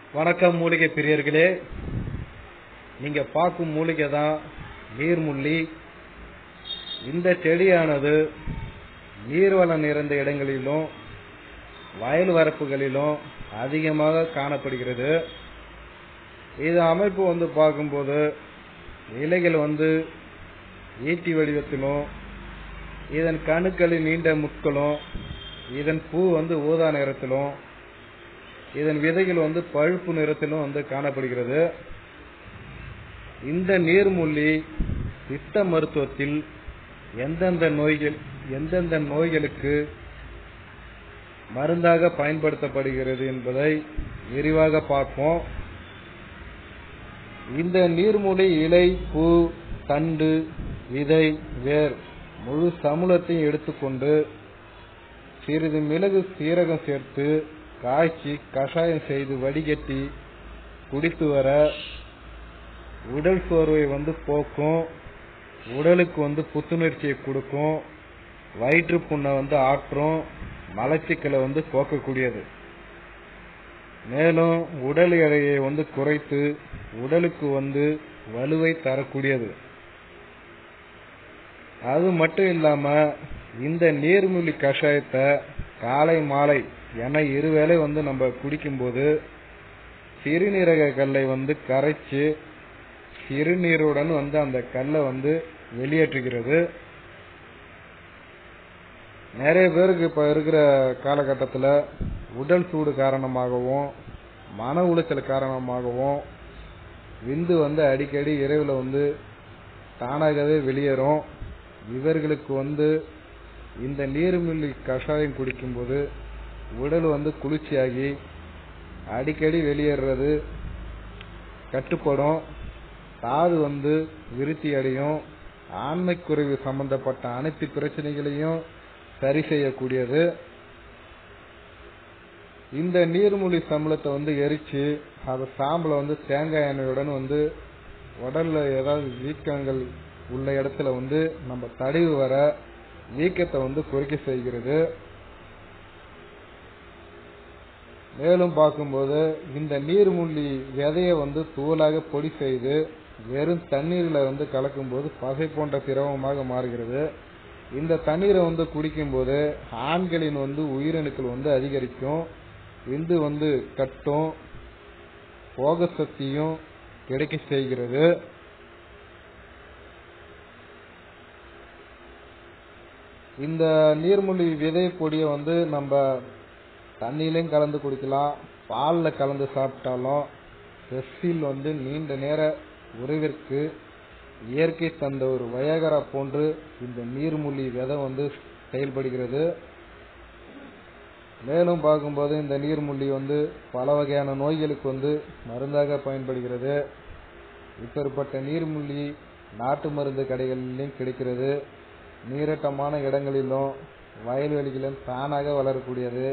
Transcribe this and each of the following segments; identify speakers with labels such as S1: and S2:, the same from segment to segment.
S1: வணக்கம் மூலிகை பிரியர்களே நீங்க பார்க்கும் மூலிகை தான் நீர்முள்ளி இந்த செடியானது நீர்வளம் நிறைந்த இடங்களிலும் வயல் வரப்புகளிலும் அதிகமாக காணப்படுகிறது இது அமைப்பு வந்து பார்க்கும்போது இலைகள் வந்து ஈட்டி வடிவத்திலும் இதன் கணுக்களின் நீண்ட முட்களும் இதன் பூ வந்து ஊதா நிறத்திலும் இதன் விதைகள் வந்து பழுப்பு நிறத்திலும் வந்து காணப்படுகிறது இந்த நீர்மூழ்கி சித்த மருத்துவத்தில் எந்தெந்த நோய்கள் எந்தெந்த நோய்களுக்கு மருந்தாக பயன்படுத்தப்படுகிறது என்பதை விரிவாக பார்ப்போம் இந்த நீர்மூலி இலை பூ தண்டு விதை வேர் முழு சமூலத்தையும் எடுத்துக்கொண்டு சிறிது மிளகு சீரகம் சேர்த்து காய்ச்சி கஷாயம் செய்து வடிகட்டி குடித்து வர உடல் சோர்வை வந்து போக்கும் உடலுக்கு வந்து புத்துணர்ச்சியை கொடுக்கும் வயிற்று புண்ணை வந்து ஆற்றும் மலச்சிக்கலை வந்து போக்கக்கூடியது மேலும் உடல் எடையை வந்து குறைத்து உடலுக்கு வந்து வலுவை தரக்கூடியது அது மட்டும் இல்லாம இந்த நீர்மூழ்கி கஷாயத்தை காலை மாலை என இருவேளை வந்து நம்ம குடிக்கும்போது சிறுநீரக கல்லை வந்து கரைச்சு சிறுநீருடன் வந்து அந்த கல்லை வந்து வெளியேற்றுகிறது நிறைய பேருக்கு இப்ப இருக்கிற காலகட்டத்தில் உடல் சூடு காரணமாகவும் மன உளைச்சல் காரணமாகவும் விந்து வந்து அடிக்கடி இரவுல வந்து தானாகவே வெளியேறும் இவர்களுக்கு வந்து இந்த நீர்மூழ்கி கஷாயம் குடிக்கும்போது உடல் வந்து குளிர்ச்சியாகி அடிக்கடி வெளியேறது கட்டுப்படும் தாது வந்து விருத்தி அடையும் ஆண்மை குறைவு சம்பந்தப்பட்ட அனைத்து பிரச்சனைகளையும் சரி செய்யக்கூடியது இந்த நீர்மூழ்கி சம்பளத்தை வந்து எரிச்சு அதை சாம்பலை வந்து தேங்காய் எண்ணெயுடன் வந்து உடல்ல ஏதாவது வீக்கங்கள் உள்ள இடத்துல வந்து நம்ம தடவி வர வீக்கத்தை வந்து குறைக்க செய்கிறது மேலும் பார்க்கும்போது இந்த நீர்மூழ்கி விதைய வந்து தூளாக பொடி செய்து வெறும் தண்ணீர்ல வந்து கலக்கும்போது பசை போன்ற திரவமாக மாறுகிறது இந்த தண்ணீரை வந்து குடிக்கும்போது ஆண்களின் வந்து உயிரணுக்கள் வந்து அதிகரிக்கும் விந்து வந்து கட்டும் போக சக்தியும் கிடைக்க செய்கிறது இந்த நீர்மூழ்கி விதை பொடியை வந்து நம்ம தண்ணியிலையும் கலந்து குடிக்கலாம் பால்ல கலந்து சாப்பிட்டாலும் செஸ்ஸில் வந்து நீண்ட நேர உறவிற்கு இயற்கை தந்த ஒரு வயகரா போன்று இந்த நீர்மூழ்கி விதை வந்து செயல்படுகிறது மேலும் பார்க்கும்போது இந்த நீர்மூழ்கி வந்து பல வகையான நோய்களுக்கு வந்து மருந்தாக பயன்படுகிறது இப்பேற்பட்ட நீர்மூழ்கி நாட்டு மருந்து கடைகளிலும் கிடைக்கிறது நீரட்டமான இடங்களிலும் வயல்வெளிகளிலும் தானாக வளரக்கூடியது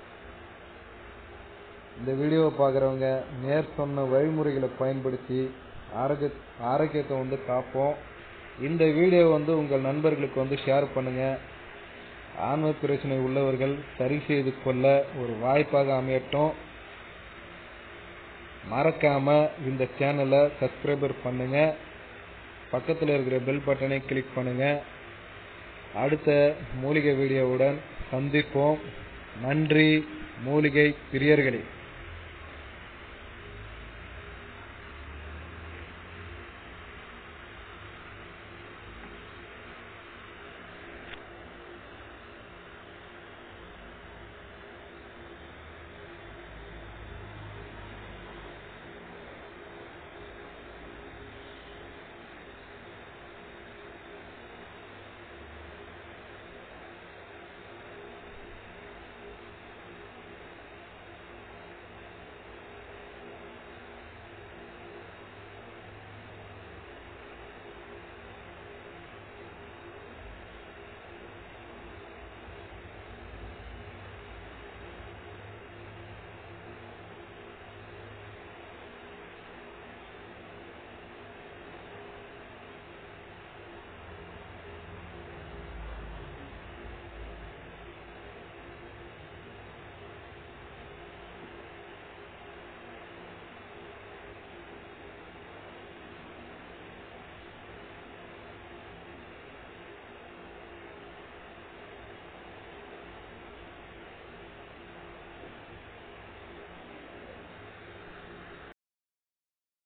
S1: இந்த வீடியோவை பார்க்குறவங்க நேர் சொன்ன வழிமுறைகளை பயன்படுத்தி ஆரோக்கிய ஆரோக்கியத்தை வந்து காப்போம் இந்த வீடியோ வந்து உங்கள் நண்பர்களுக்கு வந்து ஷேர் பண்ணுங்க ஆன்ம பிரச்சனை உள்ளவர்கள் சரி செய்து கொள்ள ஒரு வாய்ப்பாக அமையட்டும் மறக்காம இந்த சேனலை சப்ஸ்கிரைபர் பண்ணுங்க பக்கத்தில் இருக்கிற பெல் பட்டனை கிளிக் பண்ணுங்க அடுத்த மூலிகை வீடியோவுடன் சந்திப்போம் நன்றி மூலிகை பிரியர்களே